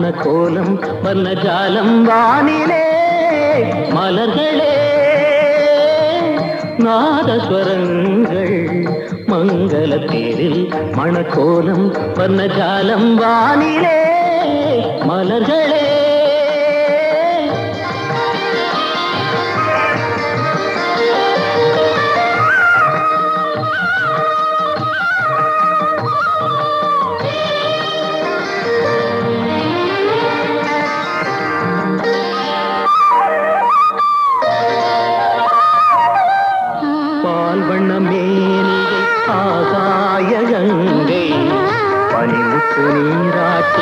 மணக்கோலம் வர்ணஜாலம் வானிலே மலர்களே நாதஸ்வரங்கள் மங்கள தேரில் மணக்கோலம் வர்ணஜாலம் வானிலே மலர்களே பால் வண்ண மேனிகை ஆகாய கங்கை பனிமுத்து நீராட்டி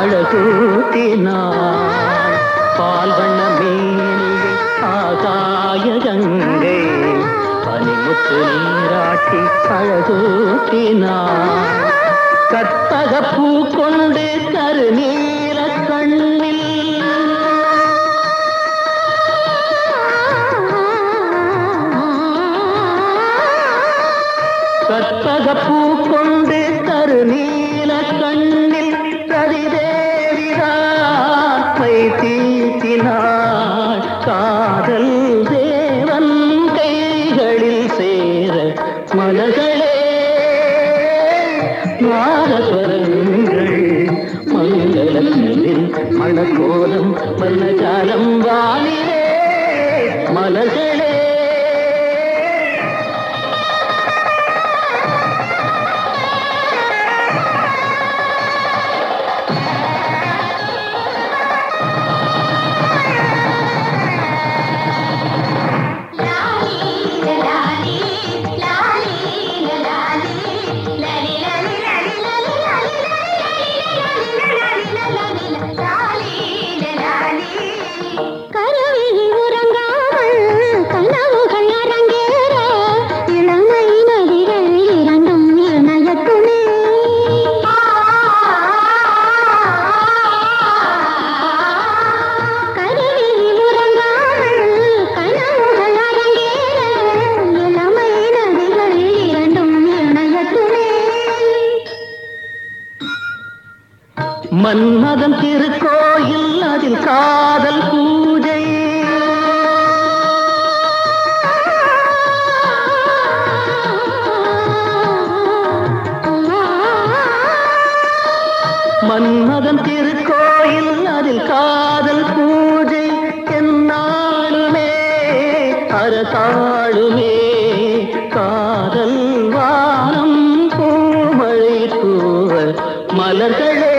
அழகூட்டினாள் பால் வண்ண மேனிகை ஆகாய கங்கை பனிமுத்து நீராட்டி அழகூட்டினாள் கற்பக பூ கொண்டு கருநீல கண்ணில் கற்பக பூ கொண்டு கருநீல கண்ணில் பிரதிதேவிதான் கை தீட்டினாள் காதல் தேவன் கைகளில் சேர மலர்களே நாதஸ்வரங்கள் மங்களத்தில் மணக்கோலம் மன்னஜாலம் வானிலே மலர்களே லாலி லாலி லாலி லாலி லாலி லாலி லாலி லாலி கருவிழி உறங்காமல் கனவுகள் அரங்கேற இளமை நதிகள் இரண்டும் இணையத்துமே கருவிழி உறங்காமல் கனவுகள் அரங்கேற இளமை நதிகள் இரண்டும் இணையத்துமே மன்மதன் திருக்கோயில் அதில் காதல் பூஜை மன்மதன் திருக்கோயில் அதில் காதல் பூஜை என்னாலுமே அரசாளுமே காதல் வானம் பூமழை தூவ மலர்களே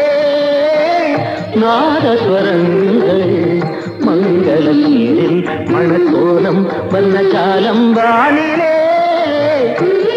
நாதஸ்வரங்கள் மங்கள நீரில் மணக்கோலம் வல்லஜாலம் வானிலே